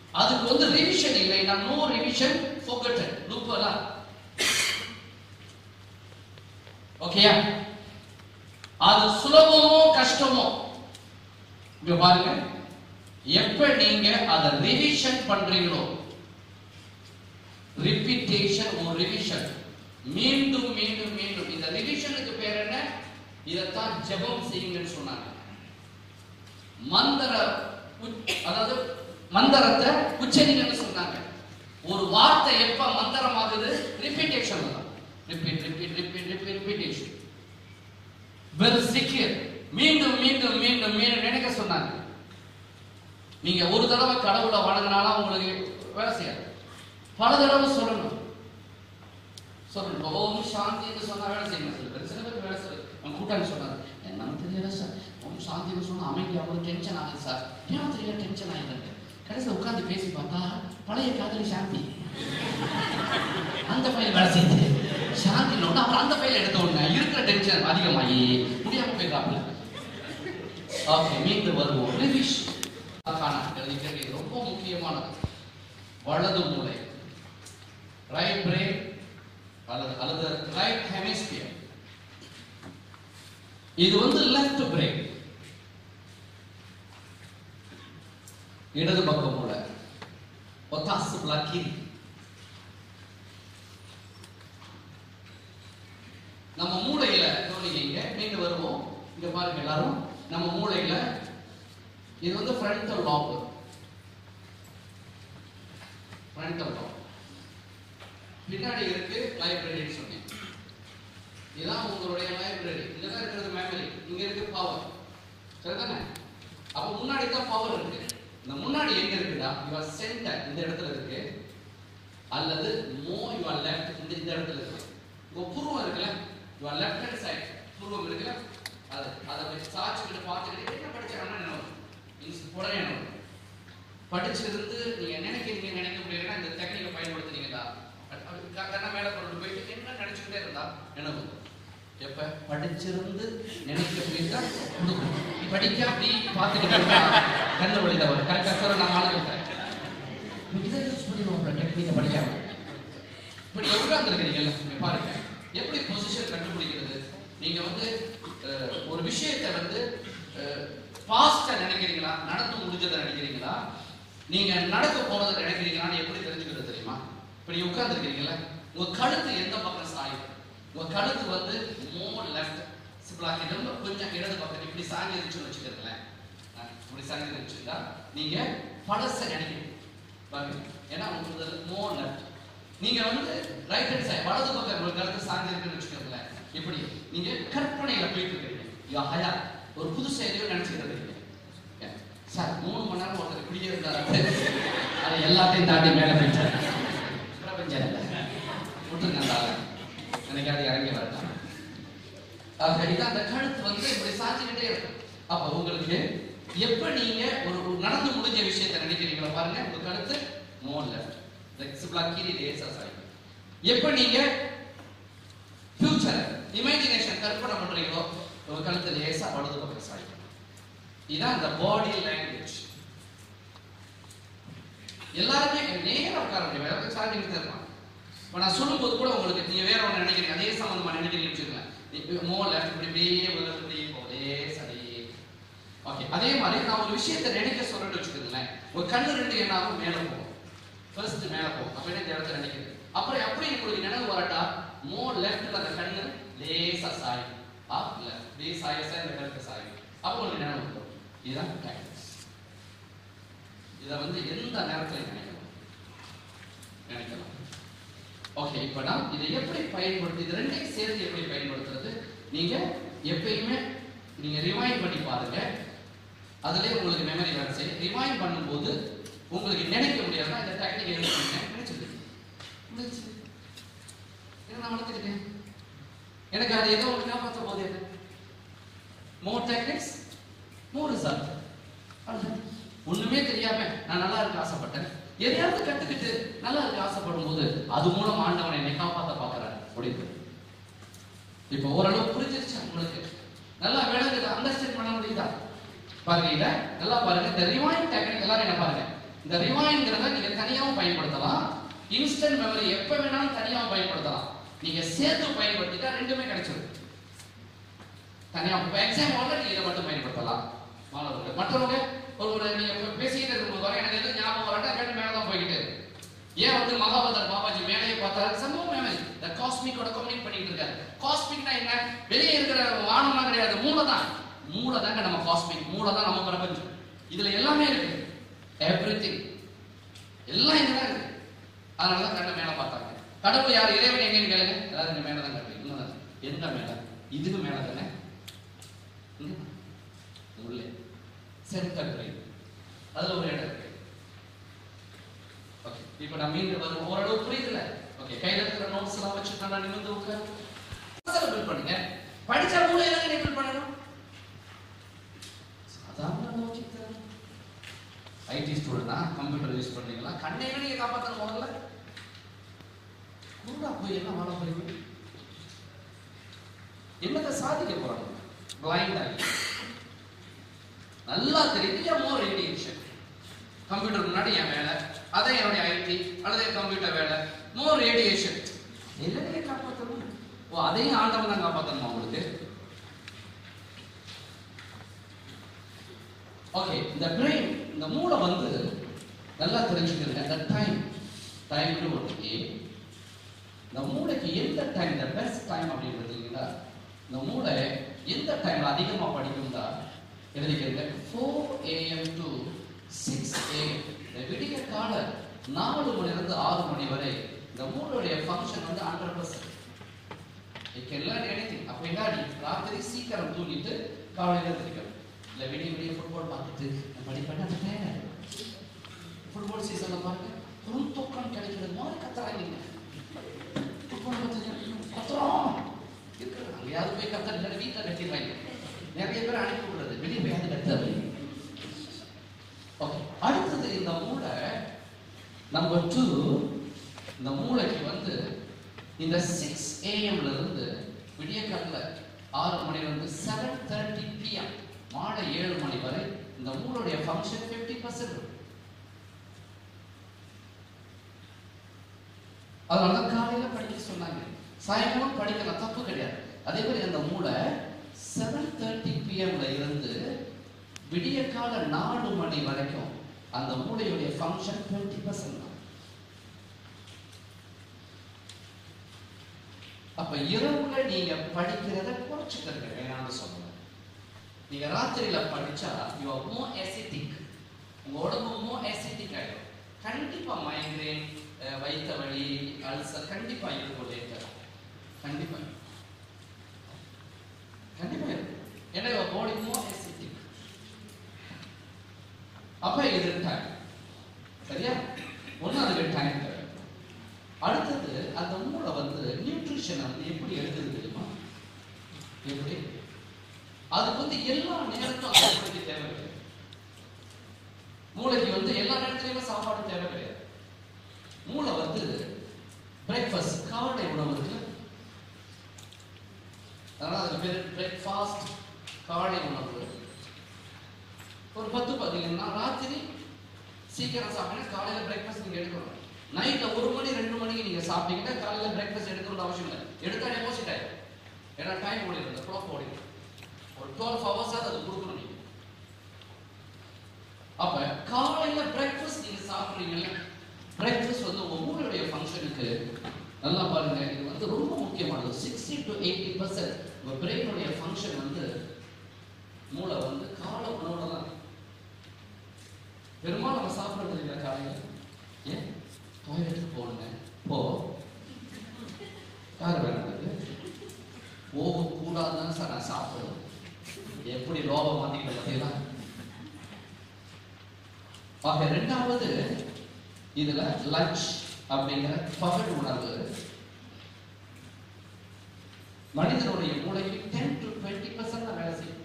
அதுக்கு வந்து ரிவிஷன் இல்லைன்னா நோ ரிவிஷன் ஃபோகட்டன் லூப்பெல்லாம் ஓகேயா அது சுலபமோ கஷ்டமோ இங்க பாருங்க எப்ப நீங்க அதை ரிவிஷன் பண்றீங்களோ ரிப்பீட்டேஷன் ஒரு ரிவிஷன் மீண்டும் மீண்டும் மீண்டும் இந்த ரிவிஷனுக்கு பேர் என்ன இதைத்தான் ஜெபம் செய்யுங்கன்னு சொன்னாங்க மந்திர உச்- அதாவது மந்திரத்தை உச்சரிங்கன்னு சொன்னாங்க ஒரு வார்த்தை எப்ப மந்திரமாகுது ரிப்பீட்டேஷன் தான் repeat repeat repeat repeat repetition well சிக்கியர் மீண்டும் மீண்டும் மீண்டும் மீண்டும் நினைக்க சொன்னாங்க நீங்க ஒரு தடவை கடவுளை வணங்கினாலும் உங்களுக்கு வேலை செய்யாது பல தடவை சொல்லணும் சொல்லணும் ஓம் சாந்தின்னு சொன்னா வேலை செய்யணும் சில பேர் சில பேர் வேலை செய்யும் அவன் கூட்டாளி சொன்னாரு என்னன்னு தெரியல சார் ஓம் சாந்தின்னு சொன்னா அமைதி அவ்வளவு டென்ஷன் ஆகுது சார் ஏன் தெரியல டென்ஷன் ஆகுது கடைசியில் உட்கார்ந்து பேசி பார்த்தா பழைய காதலி சாந்தி அந்த ஃபைல் வேலை செய்யுது சாந்தி ஒன்று அப்புறம் அந்த ஃபைல் எடுத்த உடனே இருக்கிற டென்ஷன் அதிகமாகி முடியாம போயிடறாப்புல ஓகே மீண்டும் வருவோம் ரிவிஷ் இது ரொம்ப முக்கியமானது வலது மூளை ரைட் பிரெயின் அல்லது அல்லது ரைட் ஹெமிஸ்பியர் இது வந்து லெஃப்ட் பிரெயின் இடது பக்கம் மூளை ஒத்தாசு பிளாக்கி நம்ம மூளையில கவனிக்கீங்க நீங்க வருவோம் இங்க பாருங்க எல்லாரும் நம்ம மூளையில இது வந்து ஃப்ரண்டல் லாப் ஃப்ரண்டல் லாப் பின்னாடி இருக்கு லைப்ரரின்னு சொன்னேன் இதுதான் உங்களுடைய லைப்ரரி இதுதான் இருக்கிறது மெமரி இங்க இருக்கு பவர் சரிதானே அப்ப முன்னாடி தான் பவர் இருக்கு இந்த முன்னாடி எங்க இருக்குடா யுவர் சென்டர் இந்த இடத்துல இருக்கு அல்லது மோ யுவர் லெஃப்ட் இந்த இந்த இடத்துல இருக்கு உங்க புருவம் இருக்குல்ல யுவர் லெஃப்ட் ஹேண்ட் சைடு புருவம் இருக்குல்ல அது அதை வச்சு சாய்ச்சிக்கிட்டு பார்த்துக்கிட்டு என்ன படிச்சாங்கன்னா என்ன வரும்? Means உடனே என்ன வரும்? படிச்சிருந்து நீங்க நினைக்கிறீங்க நினைக்க முடியலன்னா இந்த டெக்னிக்கை பயன்படுத்துறீங்களா கண்ண மேல கொண்டு போயிட்டு என்ன நினைச்சுக்கிட்டே இருந்தா என்ன வரும்? எப்ப படிச்சிருந்து நினைக்க முடியுதா கொடுக்கும் படிக்க அப்படி பார்த்துக்கிட்டு இருந்தா கண்ணு வழிதா வரும் கரெக்டா சார் நான் ஆளுகிட்டேன் இதை யூஸ் பண்ணிடுவோம் டெக்னிக்கை படிக்காம இப்படி உட்கார்ந்துருக்கிறீங்கல்ல நீங்க பாருங்க எப்படி பொசிஷன் கண்டுபிடிக்கிறது நீங்க வந்து அஹ், ஒரு விஷயத்தை வந்து பாஸ்டா நினைக்கிறீங்களா நடந்து முடிஞ்சதை நினைக்கிறீங்களா நீங்க நடக்க போறதை நினைக்கிறீங்களான்னு எப்படி தெரிஞ்சுக்கிறது தெரியுமா இப்ப நீங்க உட்கார்ந்துருக்கீங்கல்ல உங்க கழுத்து எந்த பக்கம் சாயும் உங்க கழுத்து வந்து மோர் லெஃப்ட் சிம்பிளாக்கி ரொம்ப கொஞ்சம் இடது பக்கம் இப்படி சாங்கி இருந்துச்சுன்னு வச்சுக்கிறீங்களேன் அஹ், இப்படி சாங்கி இருந்துச்சுன்னா நீங்க பழச நினைக்கிறீங்க பாருங்க ஏன்னா உங்களுக்கு மோர் லெஃப்ட் நீங்க வந்து ரைட் ஹேண்ட் சைடு வலது பக்கம் உங்களுக்கு கழுத்து சாங்கி இருக்குன்னு வச்சுக்கோங்களேன் இப்படி நீங்க கற்பனையில போயிட்டு இருக்கீங்க யா ஹயா ஒரு புது செய்தியும் நினைச்சுக்கிறது இருக்கீங்க ஏன்? சார் மூணு மணி நேரம் ஒருத்தர் இப்படியே இருந்தாரு அது எல்லாத்தையும் தாண்டி மேல போயிட்டாரு பிரபஞ்சம் இல்லை விட்டுருங்க அந்த ஆளை எனக்கு அது இறங்கி வரட்டும் ஆக இது அந்த கழுத்து வந்து இப்படி சாஞ்சுக்கிட்டே இருக்கும் அப்ப உங்களுக்கு எப்ப நீங்க ஒரு ஒரு நடந்து முடிஞ்ச விஷயத்தை நினைக்கிறீங்களோ பாருங்க உங்க கழுத்து மோர் லெஃப்ட் ஃபிளெக்சிபிளா கீழே லேசா சாயும் எப்ப நீங்க ஃபியூச்சர் இமேஜினேஷன் கற்பனை பண்றீங்களோ உங்க கழுத்து லேசா வலது பக்கம் சாயும் இதான் இந்த பாடி லாங்குவேஜ் எல்லாருமே நேரம் உட்கார முடியும் வேற சார்ஜிங் இருப்பான் இப்போ நான் சொல்லும்போது கூட உங்களுக்கு நீங்க வேற ஒன்று நினைக்கிறீங்க அதே சம்பந்தமா நினைக்கிறீங்கன்னு வச்சுக்கோங்களேன் மோ லெஃப்ட் இப்படி இப்படியே உலகம் இப்படியே போதே சரி ஓகே அதே மாதிரி நான் ஒரு விஷயத்தை நினைக்க சொல்றேன்னு வச்சுக்கோங்களேன் ஒரு கண்ணு ரெண்டு என்ன ஆகும் மேலே போகும் ஃபர்ஸ்ட் மேலே போகும் அப்ப என்ன இந்த இடத்துல நினைக்கிறது அப்புறம் எப்படி உங்களுக்கு நினைவு வரட்டா மோ லெஃப்ட்ல அந்த கண்ணு லேசா சாயும் ஆப் லெஃப்ட் அப்படியே சாய சாய இந்த கழுத்து சாயும் அப்போ உங்களுக்கு நினைவு வரும் இதுதான் டாக்டிக்ஸ் இதை வந்து எந்த நேரத்துல நினைக்கலாம் நினைக்கலாம் ஓகே இப்போ நான் இதை எப்படி பயன்படுத்தி இது ரெண்டையும் சேர்த்து எப்படி பயன்படுத்துறது நீங்க எப்பயுமே நீங்க ரிவைண்ட் பண்ணி பாருங்க அதுலயே உங்களுக்கு மெமரி வேலை செய்யும் ரிவைண்ட் பண்ணும்போது உங்களுக்கு நினைக்க முடியாதுன்னா இந்த டெக்னிக் எழுதுறீங்க நினைச்சிருக்கு முடிச்சு ஏன்னா நான் வளர்த்துக்கிட்டேன் எனக்கு அது ஏதோ ஒரு காப்பாற்ற போது என்ன மோர் டெக்னிக்ஸ் மோர் ரிசல்ட் அவ்வளவுதான். ஒண்ணுமே தெரியாம நான் நல்லா இருக்க ஆசைப்பட்டேன் எதையாவது கத்துக்கிட்டு நல்லா இருக்க ஆசைப்படும் போது அது மூலம் ஆண்டவன் என்னை காப்பாத்த பாக்குறாரு அப்படின்னு இப்போ ஓரளவு புரிஞ்சிருச்சு உங்களுக்கு நல்லா விளங்குது அண்டர்ஸ்டாண்ட் பண்ண முடியுதா பாருங்க இத நல்லா பாருங்க இந்த ரிவைண்ட் டெக்னிக் எல்லாரும் என்ன பாருங்க இந்த ரிவைங்கிறத நீங்க தனியாவும் பயன்படுத்தலாம் இன்ஸ்டன்ட் மெமரி எப்ப வேணாலும் தனியாவும் பயன்படுத்தலாம் நீங்க சேர்த்து பயன்படுத்திட்டா ரெண்டுமே கிடைச்சிடும் தனியா இப்போ எக்ஸாம் ஹாலில் நீங்க இதை மட்டும் பயன்படுத்தலாம் மாணவர்கள் மற்றவங்க ஒரு ஒரு நீங்க இப்ப பேசிக்கிட்டு இருக்கும்போது வர எனக்கு எதுவும் ஞாபகம் வரட்டா கேட்டு மேலே தான் போய்கிட்டே இருக்கு ஏன் வந்து மகாபதர் பாபாஜி மேலேயே பார்த்தாரு சம்பவம் மேலே இந்த காஸ்மிக்கோட கம்யூனிக் பண்ணிட்டு இருக்காரு காஸ்மிக்னா என்ன வெளியே இருக்கிற வானம்லாம் கிடையாது மூளை தான் மூளை தாங்க நம்ம காஸ்மிக் மூளை தான் நம்ம பிரபஞ்சம் இதுல எல்லாமே இருக்கு எவ்ரிதிங் எல்லாம் இங்க தான் இருக்கு அதனால தான் கண்ணை மேல பார்த்தாங்க கடவுள் யார் இறைவன் எங்கன்னு கேளுங்க அதாவது இங்க மேல தான் கட்டுறீங்க உண்மைதான் எந்த மேல இதுக்கு மேல தானே இங்க உள்ளே சென்டர் பிரெயின் அதுல ஒரு இடம் இருக்கு ஓகே இப்போ நான் மீண்டும் வரும் ஓரளவு புரியுதுல ஓகே கையில இருக்கிற நோட்ஸ் எல்லாம் வச்சு நல்லா நிமிர்ந்து உட்காரு பில் பண்ணுங்க படிச்சா மூளை எல்லாம் பில் பண்ணணும் சாதாரண லாஜிக் தான் ஐடி ஸ்டூடெண்டா கம்ப்யூட்டர் யூஸ் பண்றீங்களா கண்ணையே நீங்க காப்பாத்தணும் முதல்ல குருடா போய் என்ன வாழ போறீங்க என்னத்தை சாதிக்க போறாங்க பிளைண்ட் ஆகி நல்லா தெரியுது மோர் ரேடியேஷன் கம்ப்யூட்டர் முன்னாடி என் வேலை அதே என்னுடைய ஐடி அல்லது கம்ப்யூட்டர் வேலை மோர் ரேடியேஷன் என்னையே காப்பாற்றணும் ஓ அதையும் ஆண்டவன் தான் காப்பாற்றணுமா உங்களுக்கு ஓகே இந்த பிரெயின் இந்த மூளை வந்து நல்லா தெரிஞ்சுக்கிறேன் இந்த டைம் டைம்னு ஒரு ஏ இந்த மூளைக்கு எந்த டைம் இந்த பெஸ்ட் டைம் அப்படின்னு பார்த்தீங்கன்னா இந்த மூளை எந்த டைம்ல அதிகமா படிக்கும்னா எழுதிக்கிறீங்க four AM to six AM இந்த விடிய கால நாலு மணிலிருந்து ஆறு மணி வரை இந்த மூளையுடைய ஃபங்க்ஷன் வந்து hundred percent it can learn anything அப்ப என்ன நீ ராத்திரி சீக்கிரம் தூங்கிட்டு காலையில எழுந்திரிக்கணும் இல்ல விடிய விடிய ஃபுட்பால் பார்த்துட்டு படிப்பேன் அது டயர்ட் ஃபுட்பால் சீசன்ல பாருங்க குறும் தூக்கம் கிடைக்கிறது மாதிரி கத்துறாங்க ஃபுட்பால் பார்த்து கத்துறோம் இருக்கிறது அங்கேயாவது போய் கத்துற இல்லை வீட்டில் கட்டிடுவாங்க நிறைய பேர் அனுப்பி விடுறது வெளியே போய் அது கத்துறது ஓகே அடுத்தது இந்த மூளை நம்பர் டூ இந்த மூளைக்கு வந்து இந்த சிக்ஸ் ஏஎம்ல இருந்து விடிய ஆறு மணில இருந்து செவன் தேர்ட்டி பிஎம் மாலை ஏழு மணி வரை இந்த மூளையுடைய ஃபங்க்ஷன் ஃபிஃப்டி பர்சன்ட் அதனால தான் காலையில படிக்க சொன்னாங்க சாயங்காலம் படிக்கலாம் தப்பு கிடையாது அதே மாதிரி அந்த மூளை செவன் தேர்ட்டி பிஎம்ல இருந்து விடிய கால நாலு மணி வரைக்கும் அந்த மூளையுடைய ஃபங்க்ஷன் டுவெண்ட்டி பர்சன்ட் தான் அப்ப இரவுல நீங்க படிக்கிறத குறைச்சுக்கிறீங்க வேணாம்னு சொல்லணும் நீங்க ராத்திரியில படிச்சா யூ ஆர் மோ எசிட்டிக் உங்க உடம்பு மோ எசிட்டிக் ஆயிடும் கண்டிப்பா மைக்ரேன் வயிற்று வலி அல்சர் கண்டிப்பா இருக்கும் லேட்டர் கண்டிப்பா கண்டிப்பா இருக்கும் ஏன்னா யுவர் பாடி மோ எசிட்டிக் அப்ப இது டைம் சரியா ஒண்ணு அதுக்கு டைம் தேவை அடுத்தது அந்த மூளை வந்து நியூட்ரிஷன் வந்து எப்படி எடுக்குது தெரியுமா எப்படி அதுக்கு வந்து எல்லா நேரத்தும் அந்த மூளைக்கு தேவை கிடையாது மூளைக்கு வந்து எல்லா நேரத்திலுமே சாப்பாடு தேவை கிடையாது மூளை வந்து பிரேக்ஃபாஸ்ட் காலை உணவு இருக்கு அதனால அதுக்கு பேர் பிரேக்ஃபாஸ்ட் காலை உணவு ஒரு பத்து பார்த்தீங்கன்னா ராத்திரி சீக்கிரம் சாப்பிட்டீங்கன்னா காலையில பிரேக்ஃபாஸ்ட் நீங்க எடுக்கணும் நைட்ல ஒரு மணி ரெண்டு மணிக்கு நீங்க சாப்பிட்டீங்கன்னா காலையில பிரேக்ஃபாஸ்ட் எடுக்கணும்னு அவசியம் இல்லை எடுத்தா டெபாசிட் ஆயிடும் ஏன்னா டைம் ஓடிடும் இந்த க்ளாக் ஓடிடும் ஒரு டுவெல் ஹவர்ஸ் அது கொடுக்கணும் நீங்க அப்ப காலையில பிரேக்ஃபாஸ்ட் நீங்க சாப்பிடுறீங்கல்ல பிரேக்ஃபாஸ்ட் வந்து உங்க மூளையுடைய ஃபங்க்ஷனுக்கு நல்லா பாருங்க இது வந்து ரொம்ப முக்கியமானது சிக்ஸ்டி டு எயிட்டி பர்சன்ட் உங்க பிரெயினுடைய ஃபங்க்ஷன் வந்து மூளை வந்து கால உணவோட தான் பெரும்பாலும் நம்ம சாப்பிடுறது இல்லை காலையில ஏன் டாய்லெட்டுக்கு போகணுங்க போ யார் வேணாது போக கூடாதுன்னு சார் நான் சாப்பிடுவேன் எப்படி லோபம் மாத்திக்கிட்ட பார்த்தீங்களா ஆக ரெண்டாவது இதுல லஞ்ச் அப்படிங்கிற பகல் உணவு மனிதனுடைய மூளைக்கு டென் டு டுவெண்ட்டி பர்சன்ட் தான் வேலை செய்யும்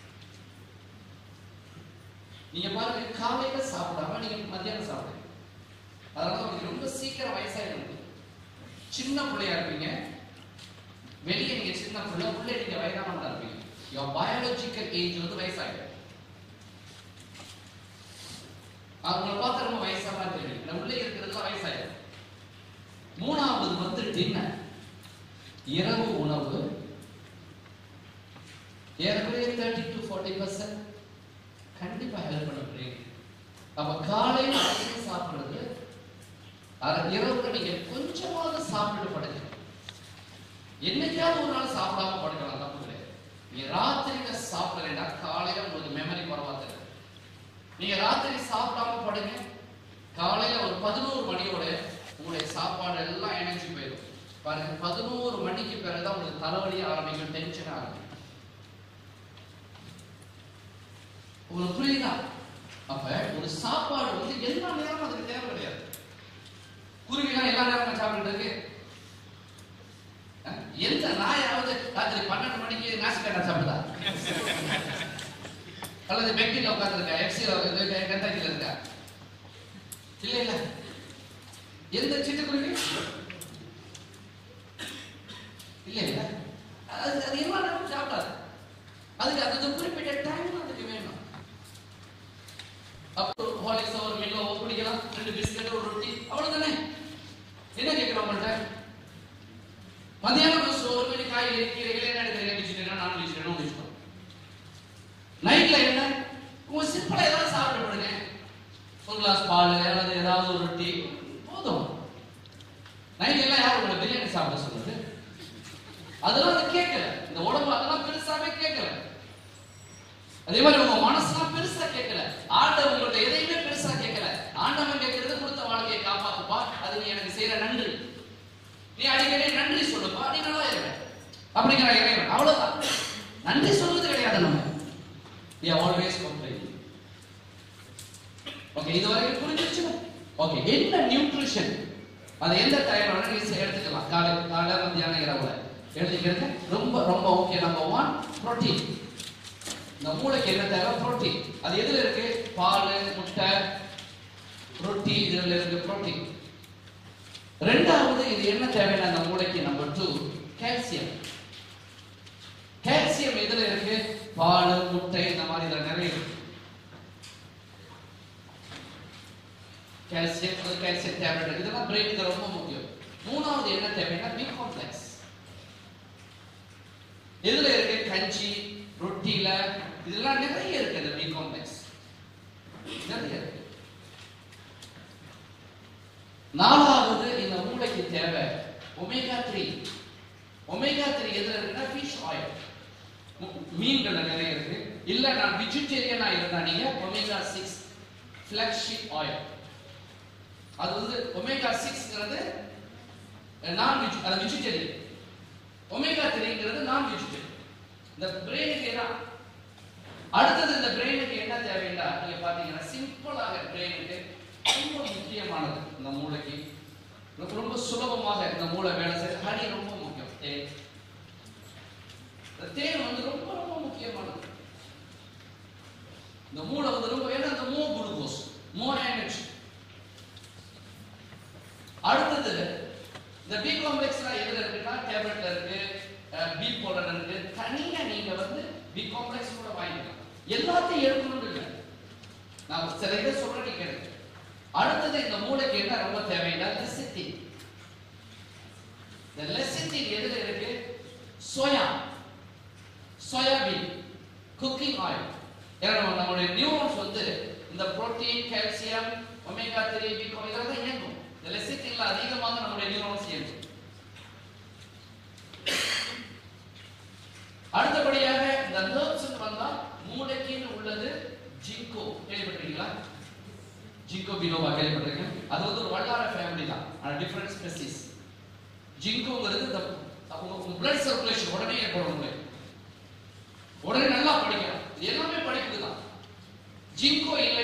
நீங்க பாருங்க காலையில சாப்பிடாம நீங்க மத்தியானம் சாப்பிடுங்க அதனால உங்களுக்கு ரொம்ப சீக்கிரம் வயசாயிடும் சின்ன பிள்ளையா இருப்பீங்க வெளியே நீங்க சின்ன பிள்ளை உள்ளே நீங்க வயதானவங்களா இருப்பீங்க யோர் பயாலஜிக்கல் ஏஜ் வந்து வயசாயிடும் அவங்கள பார்த்தா ரொம்ப வயசா மாதிரி தெரியும் இந்த உள்ளே இருக்கிறதுலாம் வயசாயிடும் மூணாவது வந்து டின்னர் இரவு உணவு ஏறக்குறைய தேர்ட்டி டு ஃபார்ட்டி பர்சன்ட் கண்டிப்பா ஹெல்ப் பண்ண பிள்ளைங்க அப்ப காலையில அதிக சாப்பிடுறது அது இரவுல நீங்க கொஞ்சமாவது சாப்பிட்டு படுங்க என்னைக்காவது ஒரு நாள் சாப்பிடாம படுக்கலாம் தப்பு கிடையாது நீங்க ராத்திரியில சாப்பிடலைன்னா காலையில உங்களுக்கு மெமரி குறவா தெரியும் நீங்க ராத்திரி சாப்பிடாம படுங்க காலையில ஒரு பதினோரு மணியோட உங்களுடைய சாப்பாடு எல்லாம் இணைஞ்சு போயிடும் பாருங்க பதினோரு மணிக்கு பிறகுதான் உங்களுக்கு தலைவலி ஆரம்பிக்கும் டென்ஷன் ஆரம்பிக்கும் உங்களுக்கு புரியுதா அப்ப ஒரு சாப்பாடு வந்து எல்லா நேரமும் அதுக்கு தேவை கிடையாது குருவிலாம் எல்லா நேரமும் சாப்பிட்டு அஹ், எந்த நாயாவது ராத்திரி பன்னெண்டு மணிக்கு நாசிக்காட்டா சாப்பிடுதா அல்லது பெக்கில உட்காந்துருக்கா எஃப்சியில் கென்டாக்கில் இருக்கா இல்ல இல்ல எந்த சிட்டுக்குருவி இல்ல இல்ல அது அது எல்லா நேரமும் சாப்பிடாது அதுக்கு அதுக்கு குறிப்பிட்ட டைம் அதுக்கு வேணும் அப்போ ஹாலிக்ஸ் ஒரு மில்லோ குடிக்கலாம் ரெண்டு பிஸ்கட் ஒரு ரொட்டி அவ்வளவுதானே என்ன கேட்கிறோம் உங்கள்ட்ட மதியானம் ஒரு ஒரு மணி காய்கறி கீரைகள் என்ன எடுக்கிறீங்க வெஜிடேரியன் நான் வெஜிடேரியன் வச்சுக்கோ நைட்ல என்ன உங்க சிம்பிளா ஏதாவது சாப்பிட்டு போடுங்க ஒரு கிளாஸ் பால் அல்லது ஏதாவது ஒரு ரொட்டி போதும் நைட் எல்லாம் யாரும் உங்களை பிரியாணி சாப்பிட சொல்றது அதெல்லாம் அது கேட்கல இந்த உடம்பு அதெல்லாம் பெருசாவே கேட்கல அதே மாதிரி உங்க மனசுலாம் பெருசா கேட்கல ஆண்டவன் உங்கள்ட்ட எதையுமே பெருசா கேட்கல ஆண்டவன் கேட்கறது கொடுத்த வாழ்க்கையை காப்பாத்துப்பா அது நீ எனக்கு செய்யற நன்றி நீ அடிக்கடி நன்றி சொல்லுப்பா நீ நல்லா இருக்க அப்படிங்கிற இறைவன் அவ்வளவுதான் நன்றி சொல்றது கிடையாது நம்ம we are always complaining okay இது வரைக்கும் புரிஞ்சிருச்சு ஓகே என்ன நியூட்ரிஷன் அது எந்த டைம் வேணா நீங்க எடுத்துக்கலாம் காலை காலை மத்தியானம் இரவுல எடுத்துக்கிறது ரொம்ப ரொம்ப ஓகே நம்பர் ஒன் புரோட்டீன் இந்த மூளைக்கு என்ன தேவை புரோட்டீன் அது எதுல இருக்கு பால் முட்டை ரொட்டி இதுல இருக்கு புரோட்டீன் ரெண்டாவது இது என்ன தேவைன்னா அந்த மூளைக்கு நம்பர் டூ கால்சியம் கால்சியம் எதுல இருக்கு பால் முட்டை இந்த மாதிரி இதுல நிறைய இருக்கு கால்சியம் கால்சியம் டேப்லெட் இதெல்லாம் பிரெயினுக்கு ரொம்ப முக்கியம் மூணாவது என்ன தேவைன்னா பி காம்ப்ளெக்ஸ் எதுல இருக்கு கஞ்சி ரொட்டில இதெல்லாம் நிறைய இருக்கு இந்த பி காம்ப்ளெக்ஸ் நிறைய இருக்கு நாலாவது இந்த மூளைக்கு தேவை ஒமேகா த்ரீ ஒமேகா த்ரீ எதுல இருக்குன்னா ஃபிஷ் ஆயில் மீன்கள் நிறைய இருக்கு இல்ல நான் வெஜிடேரியனா இருந்தா நீங்க ஒமேகா சிக்ஸ் ஃபிளாக்ஷிப் ஆயில் அது வந்து ஒமேகா சிக்ஸ்ங்கிறது நான் வெஜ் அது வெஜிடேரியன் ஒமேகா த்ரீங்கிறது நான் வெஜிடேரியன் இந்த பிரெயினுக்கு என்ன அடுத்தது இந்த பிரெயினுக்கு என்ன தேவைன்னா நீங்க பாத்தீங்கன்னா சிம்பிளாக பிரெயினுக்கு ரொம்ப முக்கியமானது இந்த மூளைக்கு ரொம்ப ரொம்ப சுலபமாக இந்த மூளை வேலை செய்ய ஹனி ரொம்ப முக்கியம் தேன் இந்த தேன் வந்து ரொம்ப ரொம்ப முக்கியமானது இந்த மூளை வந்து ரொம்ப ஏன்னா இந்த மோ குளுக்கோஸ் மோ எனர்ஜி அடுத்தது இந்த பி காம்ப்ளெக்ஸ்லாம் எதுல இருக்குன்னா டேப்லெட்ல இருக்கு பி போலர் இருக்கு தனியா நீங்க வந்து பி காம்ப்ளெக்ஸ் கூட வாங்கிக்கலாம் எல்லாத்தையும் எடுக்கணும்னு இல்லை நான் சில இதை சொல்றேன் நீங்க எடுங்க அடுத்தது இந்த மூளைக்கு என்ன ரொம்ப தேவைன்னா லெசித்தின் இந்த லெசித்தின் எதுல இருக்கு சோயா சோயாபீன் குக்கிங் ஆயில் ஏன்னா நம்ம நம்மளுடைய நியூரான்ஸ் வந்து இந்த protein calcium omega three become இதெல்லாம் தான் இயங்கும் இந்த லெசித்தின்ல அதிகமாக நம்மளுடைய நியூரான்ஸ் இயங்கும் அடுத்தபடியாக இந்த நர்வ்ஸ் வந்தா மூளைக்குன்னு உள்ளது ஜிங்கோ கேள்விப்பட்டிருக்கீங்களா ஜிங்கோ பினோவா கேள்விப்பட்டிருக்கீங்க அது வந்து ஒரு வல்லார ஃபேமிலி தான் ஆனா டிஃபரண்ட் ஸ்பெசிஸ் ஜிங்கோங்கிறது இந்த உங்க பிளட் சர்க்குலேஷன் உடனே ஏற்படும் உங்களுக்கு உடனே நல்லா படிக்கலாம் இது எல்லாமே படிப்பு தான் ஜிங்கோ